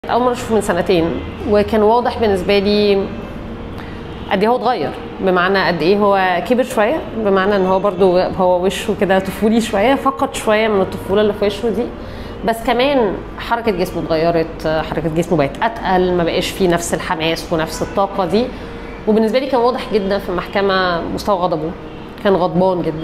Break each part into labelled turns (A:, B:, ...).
A: اول مره اشوفه من سنتين وكان واضح بالنسبه لي قد ايه هو اتغير بمعنى قد ايه هو كبر شويه بمعنى ان هو برضو هو وشه كده طفولي شويه فقد شويه من الطفوله اللي في وشه دي بس كمان حركه جسمه اتغيرت حركه جسمه بقت اتقل ما بقاش فيه نفس الحماس ونفس الطاقه دي وبالنسبه لي كان واضح جدا في المحكمه مستوى غضبه كان غضبان جدا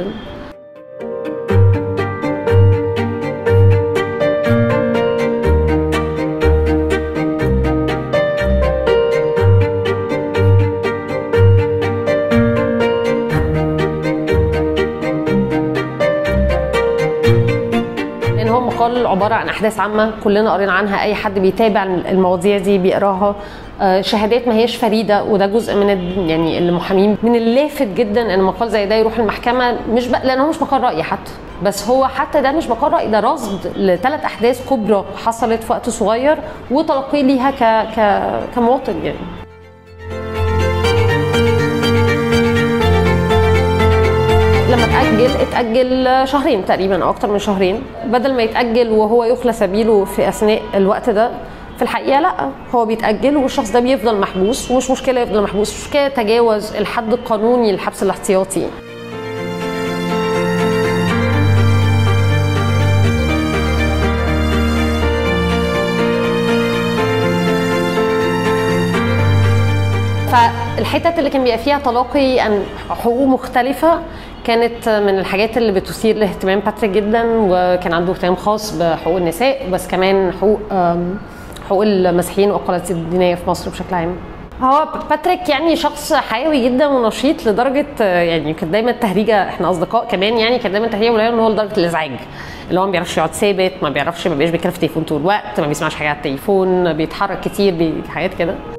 A: لان هو مقال عباره عن احداث عامه كلنا قرينا عنها اي حد بيتابع المواضيع دي بيقراها آه، شهادات ما هيش فريده وده جزء من ال- يعني المحامين من اللافت جدا ان مقال زي ده يروح المحكمه مش بق... لان هو مش مقال راي حتى بس هو حتى ده مش مقال راي ده رصد لثلاث احداث كبرى حصلت في وقت صغير وتلقي ليها ك... ك... كمواطن يعني لما اتأجل اتأجل شهرين تقريبا أو أكتر من شهرين بدل ما يتأجل وهو يخلى سبيله في أثناء الوقت ده في الحقيقة لا هو بيتأجل والشخص ده بيفضل محبوس ومش مشكلة يفضل محبوس مش مشكلة يتجاوز الحد القانوني للحبس الاحتياطي فالحتت اللي كان بيبقى فيها تلاقي عن حقوق مختلفة كانت من الحاجات اللي بتثير لاهتمام باتريك جدا وكان عنده اهتمام خاص بحقوق النساء بس كمان حقوق آم، حقوق المسيحيين والاقاليات الدينيه في مصر بشكل عام هو باتريك يعني شخص حيوي جدا ونشيط لدرجه آه، يعني كانت دايما تهريجه احنا اصدقاء كمان يعني كانت دايما تهريجه قليله ان هو لدرجه الازعاج اللي هو ما بيعرفش يقعد ثابت ما بيعرفش ما بيبقاش بيتكلم في التليفون طول الوقت ما بيسمعش حاجه على التليفون بيتحرك كتير بي- حاجات كده